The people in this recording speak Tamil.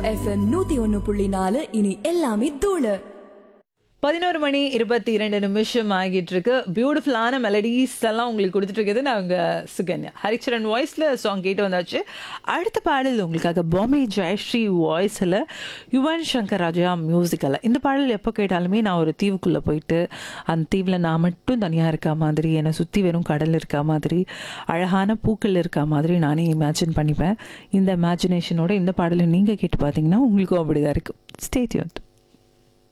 எஃப்எம் நூத்தி ஒன்னு புள்ளி நாலு இனி எல்லாமே தூளு பதினோரு மணி இருபத்தி இரண்டு நிமிஷம் ஆகிட்டு இருக்கு பியூட்டிஃபுல்லான மெலடிஸ் எல்லாம் உங்களுக்கு கொடுத்துட்டு இருக்குது நாங்க சுகன்யா ஹரிச்சரன் வாய்ஸ்ல சாங் கேட்டு வந்தாச்சு அடுத்த பாடல் உங்களுக்காக பாம்பே ஜெயஸ்ரீ வாய்ஸில் யுவன் சங்கர் ராஜா மியூசிக்கில் இந்த பாடல் எப்போ கேட்டாலுமே நான் ஒரு தீவுக்குள்ளே போயிட்டு அந்த தீவில் நான் மட்டும் தனியாக இருக்க மாதிரி என்னை சுற்றி வெறும் கடல் இருக்க மாதிரி அழகான பூக்கள் இருக்க மாதிரி நானே இமேஜின் பண்ணிப்பேன் இந்த இமேஜினேஷனோட இந்த பாடலை நீங்கள் கேட்டு பார்த்தீங்கன்னா உங்களுக்கும் அப்படிதான் இருக்கும் ஸ்டேட்யூன்